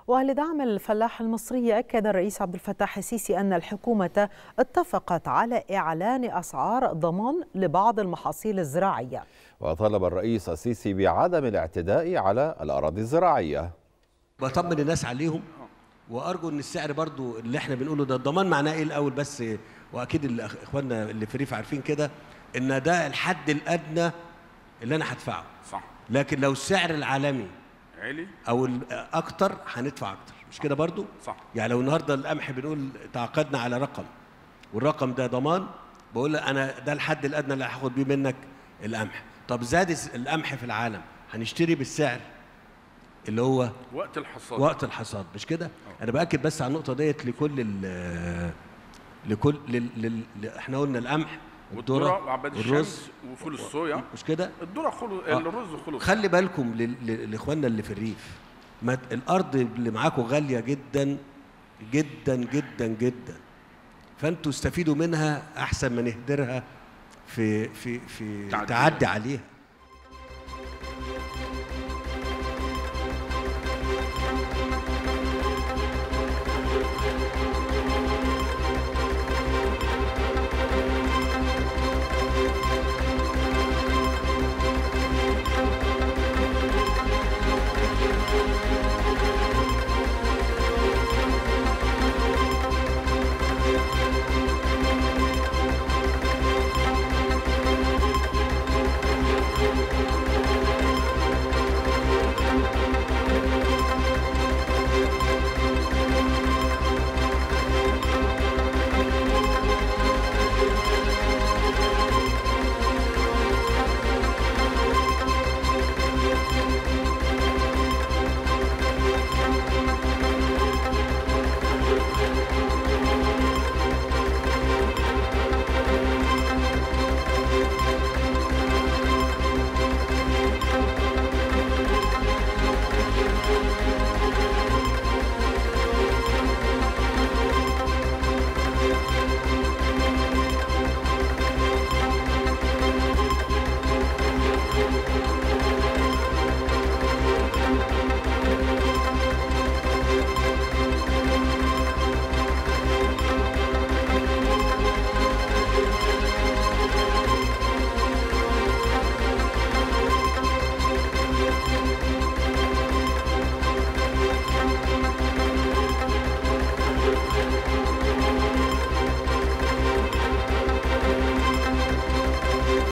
ولدعم الفلاح المصري أكد الرئيس عبد الفتاح السيسي أن الحكومة اتفقت على إعلان أسعار ضمان لبعض المحاصيل الزراعية وطالب الرئيس السيسي بعدم الاعتداء على الأراضي الزراعية بطمن الناس عليهم وارجو ان السعر برضو اللي احنا بنقوله ده الضمان معناه ايه الاول بس واكيد اللي اخواننا اللي في ريف عارفين كده ان ده الحد الادنى اللي انا هدفعه صح لكن لو السعر العالمي عالي او اكتر هندفع اكتر مش كده برضو صح يعني لو النهارده القمح بنقول تعاقدنا على رقم والرقم ده ضمان بقول انا ده الحد الادنى اللي هاخد بيه منك القمح طب زاد القمح في العالم هنشتري بالسعر اللي هو وقت الحصاد وقت الحصاد مش كده انا باكد بس على النقطه ديت لكل ال لكل لل... لل... احنا قلنا القمح والذره وعباد الشمس وفول الصويا مش كده الذره خلص آه. الرز خلص خلي بالكم ل... لاخواننا اللي في الريف ما الارض اللي معاكم غاليه جدا جدا جدا جدا فانتوا استفيدوا منها احسن ما نهدرها في في في تعدي, تعدي عليها